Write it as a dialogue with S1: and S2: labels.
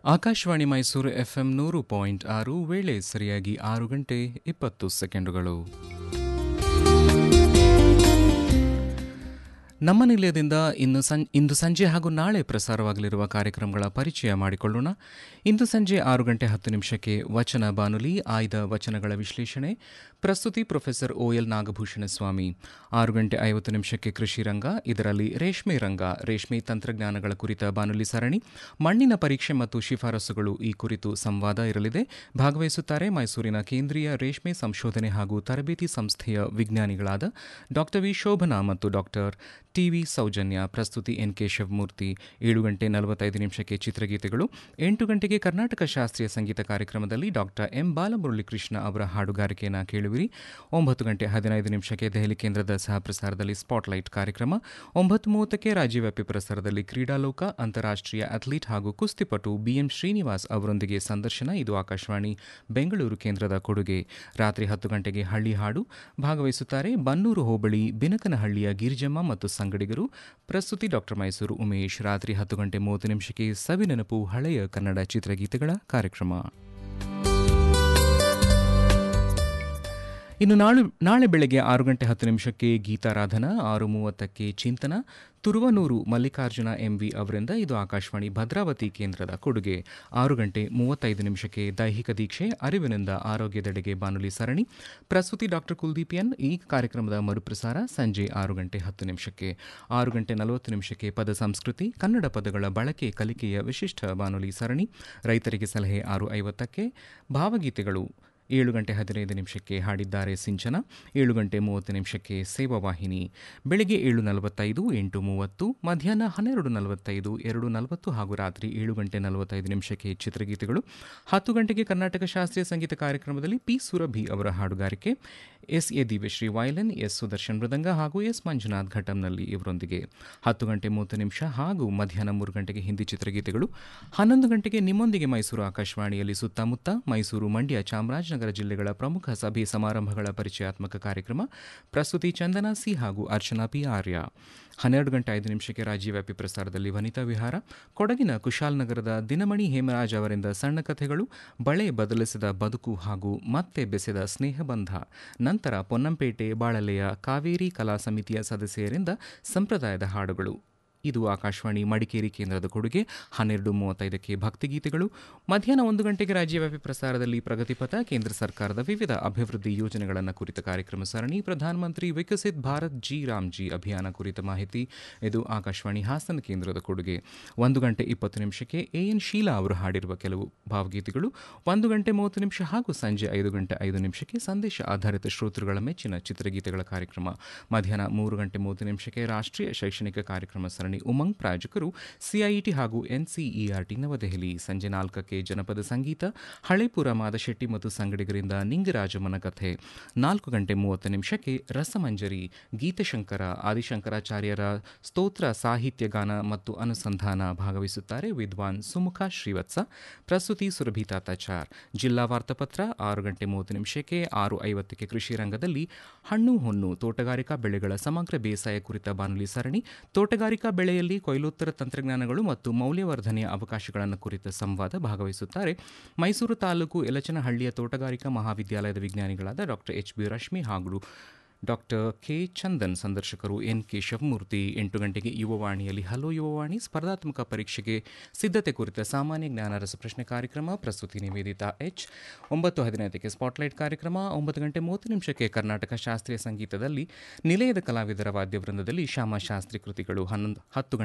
S1: Akashvani Mysuru FM ನೂರು point ಆರು ವೇಳೆ ಸರಿಯಾಗಿ ಆರು ಗಂಟೆ ಇಪ್ಪತ್ತು ಸೆಕೆಂಡುಗಳು ನಮ್ಮ ನಿಲಯದಿಂದ ಇನ್ನು ಸಂ ಇಂದು ಸಂಜೆ ಹಾಗೂ ನಾಳೆ ಪ್ರಸಾರವಾಗಲಿರುವ ಕಾರ್ಯಕ್ರಮಗಳ ಪರಿಚಯ ಮಾಡಿಕೊಳ್ಳೋಣ ಇಂದು ಸಂಜೆ ಆರು ಗಂಟೆ ಹತ್ತು ನಿಮಿಷಕ್ಕೆ ವಚನ ಬಾನುಲಿ ಆಯ್ದ ವಚನಗಳ ವಿಶ್ಲೇಷಣೆ ಪ್ರಸ್ತುತಿ professor O L Nagabhushana Swamy ಆರು ಗಂಟೆ ಐವತ್ತು ನಿಮಿಷಕ್ಕೆ ಕೃಷಿ ರಂಗ ಇದರಲ್ಲಿ ರೇಷ್ಮೆ ರಂಗ ರೇಷ್ಮೆ ತಂತ್ರಜ್ಞಾನಗಳ ಕುರಿತ ಬಾನುಲಿ ಸರಣಿ ಮಣ್ಣಿನ ಪರೀಕ್ಷೆ ಮತ್ತು ಶಿಫಾರಸುಗಳು ಈ ಕುರಿತು ಸಂವಾದ ಇರಲಿದೆ ಭಾಗವಹಿಸುತ್ತಾರೆ ಮೈಸೂರಿನ ಕೇಂದ್ರೀಯ ರೇಷ್ಮೆ ಸಂಶೋಧನೆ ಹಾಗೂ ತರಬೇತಿ ಸಂಸ್ಥೆಯ ವಿಜ್ಞಾನಿಗಳಾದ ಡಾಕ್ಟರ್ ವಿ ಶೋಭನಾ ಮತ್ತು ಡಾಕ್ಟರ್ ಟಿವಿ ಸೌಜನ್ಯ ಪ್ರಸ್ತುತಿ ಎನ್ ಕೆ ಶಿವಮೂರ್ತಿ ಏಳು ಗಂಟೆ ನಲವತ್ತೈದು ನಿಮಿಷಕ್ಕೆ ಚಿತ್ರಗೀತೆಗಳು ಎಂಟು ಗಂಟೆಗೆ ಕರ್ನಾಟಕ ಶಾಸ್ತ್ರೀಯ ಸಂಗೀತ ಕಾರ್ಯಕ್ರಮದಲ್ಲಿ ಡಾಕ್ಟರ್ ಎಂ ಬಾಲಮುರಳಿಕೃಷ್ಣ ಅವರ ಹಾಡುಗಾರಿಕೆಯನ್ನು ಕೇಳುವಿರಿ ಒಂಬತ್ತು ಗಂಟೆ ಹದಿನೈದು ನಿಮಿಷಕ್ಕೆ ದೆಹಲಿ ಕೇಂದ್ರದ ಸಹ ಪ್ರಸಾರದಲ್ಲಿ ಸ್ಪಾಟ್ಲೈಟ್ ಕಾರ್ಯಕ್ರಮ ಒಂಬತ್ತು ಮೂವತ್ತಕ್ಕೆ ರಾಜ್ಯವ್ಯಾಪಿ ಪ್ರಸಾರದಲ್ಲಿ ಕ್ರೀಡಾಲೋಕ ಅಂತಾರಾಷ್ಟ್ರೀಯ ಅಥ್ಲೀಟ್ ಹಾಗೂ ಕುಸ್ತಿಪಟು ಬಿಎಂ ಶ್ರೀನಿವಾಸ್ ಅವರೊಂದಿಗೆ ಸಂದರ್ಶನ ಇದು ಆಕಾಶವಾಣಿ ಬೆಂಗಳೂರು ಕೇಂದ್ರದ ಕೊಡುಗೆ ರಾತ್ರಿ ಹತ್ತು ಗಂಟೆಗೆ ಹಳ್ಳಿ ಹಾಡು ಭಾಗವಹಿಸುತ್ತಾರೆ ಬನ್ನೂರು ಹೋಬಳಿ ಬಿನಕನಹಳ್ಳಿಯ ಗಿರಿಜಮ್ಮ ಮತ್ತು ಸಂಗಡಿಗರು ಪ್ರಸ್ತುತಿ ಡಾಕ್ಟರ್ ಮೈಸೂರು ಉಮೇಶ್ ರಾತ್ರಿ ಹತ್ತು ಗಂಟೆ ಮೂವತ್ತು ನಿಮಿಷಕ್ಕೆ ಸವಿನೆನಪು ಹಳೆಯ ಕನ್ನಡ ಚಿತ್ರಗೀತೆಗಳ ಕಾರ್ಯಕ್ರಮ ಇನ್ನು ನಾಳು ನಾಳೆ ಬೆಳಗ್ಗೆ ಆರು ಗಂಟೆ ಹತ್ತು ನಿಮಿಷಕ್ಕೆ ಗೀತಾರಾಧನಾ ಆರು ಮೂವತ್ತಕ್ಕೆ ಚಿಂತನ ತುರುವನೂರು ಮಲ್ಲಿಕಾರ್ಜುನ ಎಂವಿ ಅವರಿಂದ ಇದು ಆಕಾಶವಾಣಿ ಭದ್ರಾವತಿ ಕೇಂದ್ರದ ಕೊಡುಗೆ ಆರು ಗಂಟೆ ಮೂವತ್ತೈದು ನಿಮಿಷಕ್ಕೆ ದೈಹಿಕ ದೀಕ್ಷೆ ಅರಿವಿನಿಂದ ಆರೋಗ್ಯದೆಡೆಗೆ ಬಾನುಲಿ ಸರಣಿ ಪ್ರಸ್ತುತಿ ಡಾಕ್ಟರ್ ಕುಲ್ದೀಪ್ ಎನ್ ಈ ಕಾರ್ಯಕ್ರಮದ ಮರುಪ್ರಸಾರ ಸಂಜೆ ಆರು ಗಂಟೆ ಹತ್ತು ನಿಮಿಷಕ್ಕೆ ಆರು ಗಂಟೆ ನಲವತ್ತು ನಿಮಿಷಕ್ಕೆ ಪದ ಸಂಸ್ಕೃತಿ ಕನ್ನಡ ಪದಗಳ ಬಳಕೆ ಕಲಿಕೆಯ ವಿಶಿಷ್ಟ ಬಾನುಲಿ ಸರಣಿ ರೈತರಿಗೆ ಸಲಹೆ ಆರು ಐವತ್ತಕ್ಕೆ ಭಾವಗೀತೆಗಳು ಏಳು ಗಂಟೆ ಹದಿನೈದು ನಿಮಿಷಕ್ಕೆ ಹಾಡಿದ್ದಾರೆ ಸಿಂಚನ ಏಳು ಗಂಟೆ ಮೂವತ್ತು ನಿಮಿಷಕ್ಕೆ ಸೇವಾ ವಾಹಿನಿ ಬೆಳಗ್ಗೆ ಏಳು ನಲವತ್ತೈದು ಎಂಟು ಮೂವತ್ತು ಮಧ್ಯಾಹ್ನ ಹನ್ನೆರಡು ನಲವತ್ತೈದು ಎರಡು ನಲವತ್ತು ಹಾಗೂ ರಾತ್ರಿ ಏಳು ಗಂಟೆ ನಲವತ್ತೈದು ನಿಮಿಷಕ್ಕೆ ಚಿತ್ರಗೀತೆಗಳು ಹತ್ತು ಗಂಟೆಗೆ ಕರ್ನಾಟಕ ಶಾಸ್ತ್ರೀಯ ಸಂಗೀತ ಕಾರ್ಯಕ್ರಮದಲ್ಲಿ ಪಿ ಸುರಭಿ ಅವರ ಹಾಡುಗಾರಿಕೆ S A Divyashree violin S Sudarshan ಮೃದಂಗ ಹಾಗೂ ಎಸ್ ಮಂಜುನಾಥ್ ಘಟಂನಲ್ಲಿ ಇವರೊಂದಿಗೆ ಹತ್ತು ಗಂಟೆ ಮೂವತ್ತು ನಿಮಿಷ ಹಾಗೂ ಮಧ್ಯಾಹ್ನ ಮೂರು ಗಂಟೆಗೆ ಹಿಂದಿ ಚಿತ್ರಗೀತೆಗಳು ಹನ್ನೊಂದು ಗಂಟೆಗೆ ನಿಮ್ಮೊಂದಿಗೆ ಮೈಸೂರು ಆಕಾಶವಾಣಿಯಲ್ಲಿ ಸುತ್ತಮುತ್ತ ಮೈಸೂರು ಮಂಡ್ಯ ಚಾಮರಾಜನಗರ ಜಿಲ್ಲೆಗಳ ಪ್ರಮುಖ ಸಭೆ ಸಮಾರಂಭಗಳ ಪರಿಚಯಾತ್ಮಕ ಕಾರ್ಯಕ್ರಮ ಪ್ರಸ್ತುತಿ ಚಂದನಾ ಸಿ ಹಾಗೂ ಅರ್ಚನಾ ಪಿ ಆರ್ಯ ಹನ್ನೆರಡು ಗಂಟೆ ಐದು ನಿಮಿಷಕ್ಕೆ ರಾಜ್ಯವ್ಯಾಪಿ ಪ್ರಸಾರದಲ್ಲಿ ವನಿತಾ ವಿಹಾರ ಕೊಡಗಿನ ಕುಶಾಲನಗರದ ದಿನಮಣಿ ಹೇಮರಾಜ್ ಅವರಿಂದ ಸಣ್ಣ ಕಥೆಗಳು ಬಳೆ ಬದಲಿಸಿದ ಬದುಕು ಹಾಗೂ ಮತ್ತೆ ಬೆಸೆದ ಸ್ನೇಹಬಂಧ ನಂತರ ಪೊನ್ನಂಪೇಟೆ ಬಾಳಲೆಯ ಕಾವೇರಿ ಕಲಾ ಸಮಿತಿಯ ಸದಸ್ಯರಿಂದ ಸಂಪ್ರದಾಯದ ಹಾಡುಗಳು ಇದು ಆಕಾಶವಾಣಿ ಮಡಿಕೇರಿ ಕೇಂದ್ರದ ಕೊಡುಗೆ ಹನ್ನೆರಡು ಮೂವತ್ತೈದಕ್ಕೆ ಭಕ್ತಿಗೀತೆಗಳು ಮಧ್ಯಾಹ್ನ ಒಂದು ಗಂಟೆಗೆ ರಾಜ್ಯವ್ಯಾಪಿ ಪ್ರಸಾರದಲ್ಲಿ ಪ್ರಗತಿಪಥ ಕೇಂದ್ರ ಸರ್ಕಾರದ ವಿವಿಧ ಅಭಿವೃದ್ಧಿ ಯೋಜನೆಗಳನ್ನು ಕುರಿತ ಕಾರ್ಯಕ್ರಮ ಸರಣಿ ಪ್ರಧಾನಮಂತ್ರಿ ವಿಕಸಿತ್ ಭಾರತ್ ಜಿ ರಾಮ್ಜಿ ಅಭಿಯಾನ ಕುರಿತ ಮಾಹಿತಿ ಇದು ಆಕಾಶವಾಣಿ ಹಾಸನ ಕೇಂದ್ರದ ಕೊಡುಗೆ ಒಂದು ಗಂಟೆ ಇಪ್ಪತ್ತು ನಿಮಿಷಕ್ಕೆ ಎ ಎನ್ ಶೀಲಾ ಅವರು ಹಾಡಿರುವ ಕೆಲವು ಭಾವಗೀತೆಗಳು ಒಂದು ಗಂಟೆ ಮೂವತ್ತು ನಿಮಿಷ ಹಾಗೂ ಸಂಜೆ ಐದು ಗಂಟೆ ಐದು ನಿಮಿಷಕ್ಕೆ ಸಂದೇಶ ಆಧಾರಿತ ಶ್ರೋತೃಗಳ ಮೆಚ್ಚಿನ ಚಿತ್ರಗೀತೆಗಳ ಕಾರ್ಯಕ್ರಮ ಮಧ್ಯಾಹ್ನ ಮೂರು ಗಂಟೆ ಮೂವತ್ತು ನಿಮಿಷಕ್ಕೆ ರಾಷ್ಟ್ರೀಯ ಶೈಕ್ಷಣಿಕ ಕಾರ್ಯಕ್ರಮ ಸರಣಿ ಉಮಂಗ್ ಪ್ರಾಯೋಜಕರು ಸಿಐಟಿ ಹಾಗೂ ಎನ್ಸಿಇಆರ್ಟಿ ನವದೆಹಲಿ ಸಂಜೆ ನಾಲ್ಕಕ್ಕೆ ಜನಪದ ಸಂಗೀತ ಹಳೇಪುರ ಮಾದಶೆಟ್ಟಿ ಮತ್ತು ಸಂಗಡಿಗರಿಂದ ನಿಂಗರಾಜಮನ ಕಥೆ ನಾಲ್ಕು ಗಂಟೆ ಮೂವತ್ತು ನಿಮಿಷಕ್ಕೆ ರಸಮಂಜರಿ ಗೀತಶಂಕರ ಆದಿಶಂಕರಾಚಾರ್ಯರ ಸ್ತೋತ್ರ ಸಾಹಿತ್ಯ ಗಾನ ಮತ್ತು ಅನುಸಂಧಾನ ಭಾಗವಹಿಸುತ್ತಾರೆ ವಿದ್ವಾನ್ ಸುಮುಖ ಶ್ರೀವತ್ಸ ಪ್ರಸ್ತುತಿ ಸುರಭಿ ತಾತಾಚಾರ್ ಜಿಲ್ಲಾ ವಾರ್ತಾಪತ್ರ ಆರು ಗಂಟೆ ಮೂವತ್ತು ನಿಮಿಷಕ್ಕೆ ಆರು ಐವತ್ತಕ್ಕೆ ಕೃಷಿ ರಂಗದಲ್ಲಿ ಹಣ್ಣು ಹೊನ್ನು ತೋಟಗಾರಿಕಾ ಬೆಳೆಗಳ ಸಮಗ್ರ ಬೇಸಾಯ ಕುರಿತ ಬಾನುಲಿ ಸರಣಿ ತೋಟಗಾರಿಕಾ ಬೆಳೆಯಲ್ಲಿ ಕೊಯ್ಲೋತ್ತರ ತಂತ್ರಜ್ಞಾನಗಳು ಮತ್ತು ಮೌಲ್ಯವರ್ಧನೆಯ ಅವಕಾಶಗಳನ್ನು ಕುರಿತ ಸಂವಾದ ಭಾಗವಹಿಸುತ್ತಾರೆ ಮೈಸೂರು ತಾಲೂಕು ಯಲಚನಹಳ್ಳಿಯ ತೋಟಗಾರಿಕಾ ಮಹಾವಿದ್ಯಾಲಯದ ವಿಜ್ಞಾನಿಗಳಾದ ಡಾಕ್ಟರ್ ಎಚ್ ಬಿ ರಶ್ಮಿ ಹಾಗೂ ಡಾಕ್ಟರ್ ಕೆ ಚಂದನ್ ಸಂದರ್ಶಕರು ಎನ್ ಕೆ ಶಿವಮೂರ್ತಿ ಎಂಟು ಗಂಟೆಗೆ ಯುವವಾಣಿಯಲ್ಲಿ ಹಲೋ ಯುವವಾಣಿ ಸ್ಪರ್ಧಾತ್ಮಕ ಪರೀಕ್ಷೆಗೆ ಸಿದ್ಧತೆ ಕುರಿತ ಸಾಮಾನ್ಯ ಜ್ಞಾನ ರಸಪ್ರಶ್ನೆ ಕಾರ್ಯಕ್ರಮ ಪ್ರಸ್ತುತಿ ನಿವೇದಿತಾ ಎಚ್ ಒಂಬತ್ತು ಹದಿನೈದಕ್ಕೆ ಸ್ಪಾಟ್ಲೈಟ್ ಕಾರ್ಯಕ್ರಮ ಒಂಬತ್ತು ಗಂಟೆ ಮೂವತ್ತು ನಿಮಿಷಕ್ಕೆ ಕರ್ನಾಟಕ ಶಾಸ್ತ್ರೀಯ ಸಂಗೀತದಲ್ಲಿ ನಿಲಯದ ಕಲಾವಿದರ ವಾದ್ಯವೃಂದದಲ್ಲಿ ಶ್ಯಾಮಶಾಸ್ತ್ರಿ ಕೃತಿಗಳು ಹನ್ನೊಂದು ಹತ್ತು